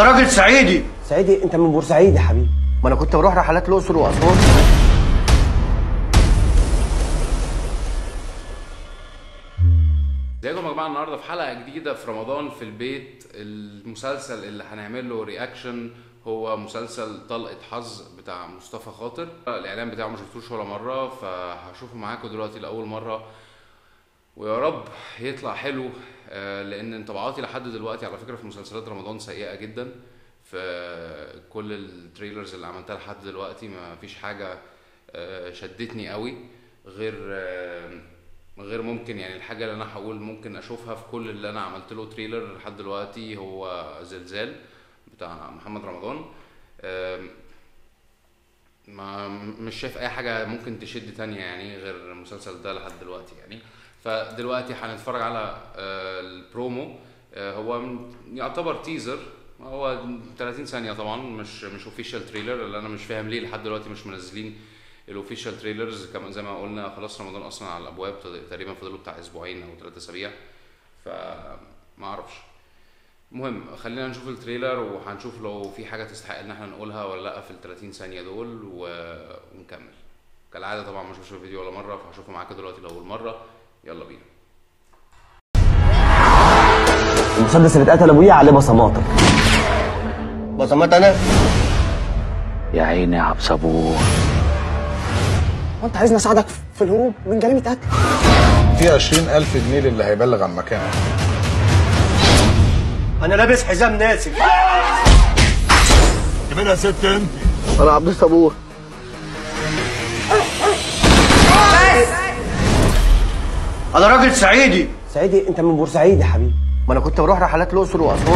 انا راجل صعيدي سعيدي انت من بورسعيد يا حبيبي ما انا كنت بروح رحلات الاقصر واسوان ازيكم يا جماعه النهارده في حلقه جديده في رمضان في البيت المسلسل اللي هنعمل له رياكشن هو مسلسل طلقه حظ بتاع مصطفى خاطر الاعلان بتاعه ما شفتوش ولا مره فهشوفه معاكم دلوقتي لاول مره ويا رب يطلع حلو آه، لان انطباعاتي لحد دلوقتي على فكره في مسلسلات رمضان سيئه جدا في كل التريلرز اللي عملتها لحد دلوقتي ما فيش حاجه آه، شدتني قوي غير آه، غير ممكن يعني الحاجه اللي انا هقول ممكن اشوفها في كل اللي انا عملت له تريلر لحد دلوقتي هو زلزال بتاع محمد رمضان آم، ما مش شايف اي حاجه ممكن تشد تانية يعني غير المسلسل ده لحد دلوقتي يعني فدلوقتي هنتفرج على آه، البرومو آه، هو من- يعتبر تيزر هو 30 ثانيه طبعا مش مش اوفيشال تريلر اللي انا مش فاهم ليه لحد دلوقتي مش منزلين الاوفيشال تريلرز كمان زي ما قلنا خلاص رمضان اصلا على الابواب تقريبا فاضله بتاع اسبوعين او ثلاثة اسابيع فما اعرفش المهم خلينا نشوف التريلر وهنشوف لو في حاجه تستحق ان احنا نقولها ولا لا في ال 30 ثانيه دول و... ونكمل كالعاده طبعا ما شفتش الفيديو ولا مره فهشوفه معاكم دلوقتي لاول مره يلا بينا المسدس اللي اتقتل ابويا عليه بصماتك بصمات انا يا عيني يا عبد صبور وانت عايزني اساعدك في الهروب من جريمه قتل في عشرين ألف جنيه للي هيبلغ عن مكانه انا لابس حزام ناسف منها ست انت انا عبد الصبور انا راجل صعيدي سعيدي انت من بورسعيد يا حبيبي ما انا كنت بروح رحلات الاقصر واسوان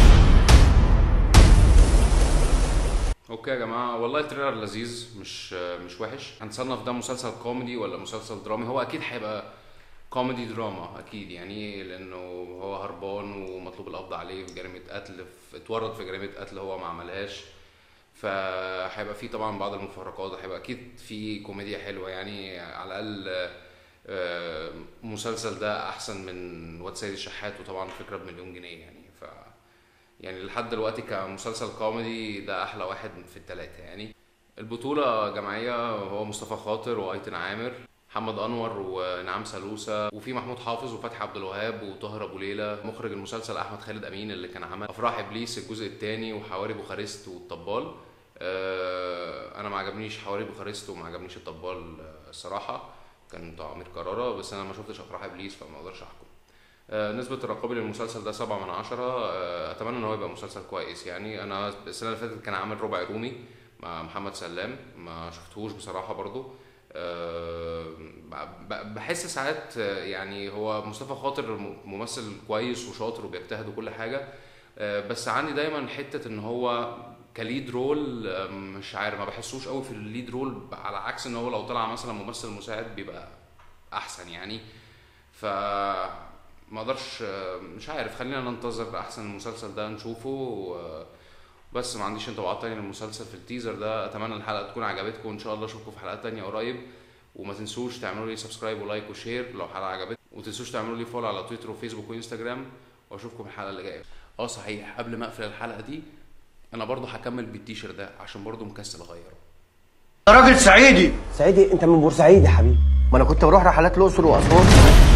اوكي يا جماعه والله التريلر لذيذ مش مش وحش هنصنف ده مسلسل كوميدي ولا مسلسل درامي هو اكيد هيبقى كوميدي دراما اكيد يعني لانه هو هربان ومطلوب القبض عليه في جريمه قتل في اتورط في جريمه قتل هو ما عملهاش فهيبقى فيه طبعا بعض المفارقات هيبقى اكيد في كوميديا حلوه يعني على الاقل آه، المسلسل ده احسن من واد سيد الشحات وطبعا فكره بمليون جنيه يعني ف يعني لحد دلوقتي كمسلسل كوميدي ده احلى واحد في التلاتة يعني البطولة جماعية هو مصطفى خاطر وايتن عامر محمد انور ونعام سلوسة وفي محمود حافظ وفتحي عبد الوهاب وطاهر ابو ليلى مخرج المسلسل احمد خالد امين اللي كان عمل افراح ابليس الجزء الثاني وحواري بوخارست والطبال آه، انا ما عجبنيش حواري بوخارست وما عجبنيش الطبال آه، الصراحة كان بتاع امير كرارة بس انا ما شفتش افراح ابليس فما اقدرش احكم آه، نسبة ترقبي للمسلسل ده سبعة من عشرة آه، أتمنى إن هو يبقى مسلسل كويس يعني أنا السنة اللي فاتت كان عامل ربع رومي مع محمد سلام ما شفتهوش بصراحة برضو آه، ب- ب- بحس ساعات آه، يعني هو مصطفى خاطر م- ممثل كويس وشاطر وبيجتهد وكل حاجة آه، بس عندي دايما حتة إن هو كليد رول آه، مش عارف ما بحسوش قوي في الليد رول على عكس إن هو لو طلع مثلا ممثل مساعد بيبقى أحسن يعني ف ما اقدرش مش عارف خلينا ننتظر احسن المسلسل ده نشوفه و- بس ما عنديش انطباعات تانية للمسلسل في التيزر ده اتمنى الحلقه تكون عجبتكم وان شاء الله اشوفكم في حلقات تانية قريب وما تنسوش تعملوا لي سبسكرايب ولايك وشير لو الحلقه عجبتكم وتنسوش تعملوا لي فولو على تويتر وفيسبوك وانستجرام واشوفكم في الحلقه اللي جايه اه صحيح قبل ما اقفل الحلقه دي انا برضو هكمل بالتيشيرت ده عشان برضو مكسل اغيره انا راجل صعيدي سعيدي انت من بورسعيد يا حبيبي ما انا كنت بروح رحلات الاقصر واسوان